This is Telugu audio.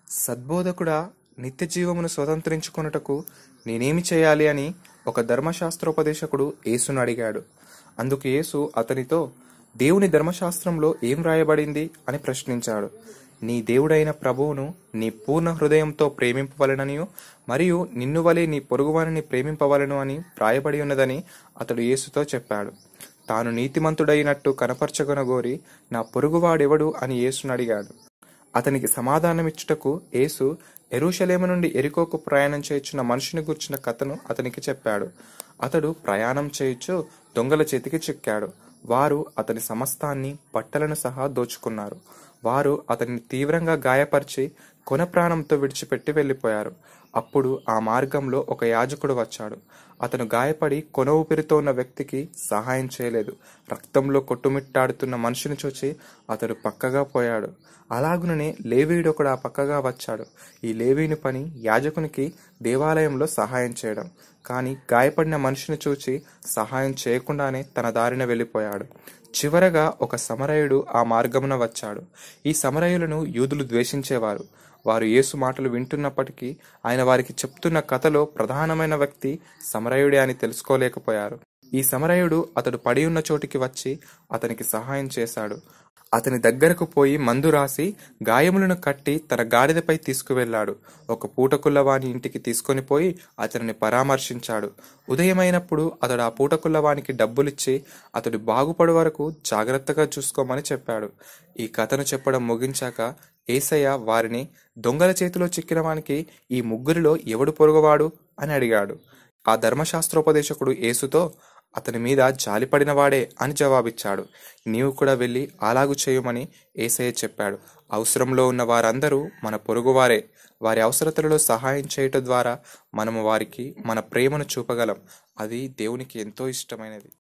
సద్బోధకుడా నిత్య జీవమును స్వతంత్రించుకొనుటకు నేనేమి చేయాలి అని ఒక ధర్మశాస్త్రోపదేశకుడు యేసును అడిగాడు అందుకు యేసు అతనితో దేవుని ధర్మశాస్త్రంలో ఏం రాయబడింది అని ప్రశ్నించాడు నీ దేవుడైన ప్రభువును నీ పూర్ణ హృదయంతో ప్రేమింపవలెననియు మరియు నిన్ను వలె నీ పొరుగువారిని ప్రేమింపవలను అని వ్రాయబడి ఉన్నదని అతడు యేసుతో చెప్పాడు తాను నీతిమంతుడైనట్టు కనపరచగొనగోరి నా పొరుగువాడెవడు అని యేసును అడిగాడు అతనికి సమాధానమిచ్చుటకు యేసు ఎరుషలేము నుండి ఎరికోకు ప్రయాణం చేయుచున్న మనిషిని గుర్చిన కథను అతనికి చెప్పాడు అతడు ప్రయాణం చేయుచు దొంగల చేతికి చిక్కాడు వారు అతని సమస్తాన్ని బట్టలను సహా దోచుకున్నారు వారు అతన్ని తీవ్రంగా గాయపరిచి కొన ప్రాణంతో విడిచిపెట్టి వెళ్ళిపోయారు అప్పుడు ఆ మార్గంలో ఒక యాజకుడు వచ్చాడు అతను గాయపడి కొన ఊపిరితో ఉన్న వ్యక్తికి సహాయం చేయలేదు రక్తంలో కొట్టుమిట్టాడుతున్న మనిషిని చూచి అతడు పక్కగా పోయాడు అలాగుననే లేవీయుడు ఒకడు ఆ పక్కగా వచ్చాడు ఈ లేవీని పని యాజకునికి దేవాలయంలో సహాయం చేయడం కానీ గాయపడిన మనిషిని చూచి సహాయం చేయకుండానే తన దారిన వెళ్ళిపోయాడు చివరగా ఒక సమరయుడు ఆ మార్గమున వచ్చాడు ఈ సమరయులను యూదులు ద్వేషించేవారు వారు యేసు మాటలు వింటున్నప్పటికీ ఆయన వారికి చెప్తున్న కథలో ప్రధానమైన వ్యక్తి సమరయుడే అని తెలుసుకోలేకపోయారు ఈ సమరయుడు అతడు పడి ఉన్న చోటికి వచ్చి అతనికి సహాయం చేశాడు అతని దగ్గరకు పోయి మందు రాసి గాయములను కట్టి తన గాడిదపై తీసుకువెళ్ళాడు ఒక పూటకుల్లవాని ఇంటికి తీసుకొని పోయి అతనిని పరామర్శించాడు ఉదయమైనప్పుడు అతడు ఆ పూటకుల్లవానికి డబ్బులిచ్చి అతడు బాగుపడు వరకు జాగ్రత్తగా చూసుకోమని చెప్పాడు ఈ కథను చెప్పడం ముగించాక ఏసయ్య వారిని దొంగల చేతిలో చిక్కిన వానికి ఈ ముగ్గురిలో ఎవడు పొరుగువాడు అని అడిగాడు ఆ ధర్మశాస్త్రోపదేశకుడు యేసుతో అతని మీద జాలిపడినవాడే అని జవాబిచ్చాడు నీవు కూడా వెళ్ళి అలాగు చేయమని ఏసయ్య చెప్పాడు అవసరంలో ఉన్న వారందరూ మన పొరుగువారే వారి అవసరతలలో సహాయం చేయటం ద్వారా మనము వారికి మన ప్రేమను చూపగలం అది దేవునికి ఎంతో ఇష్టమైనది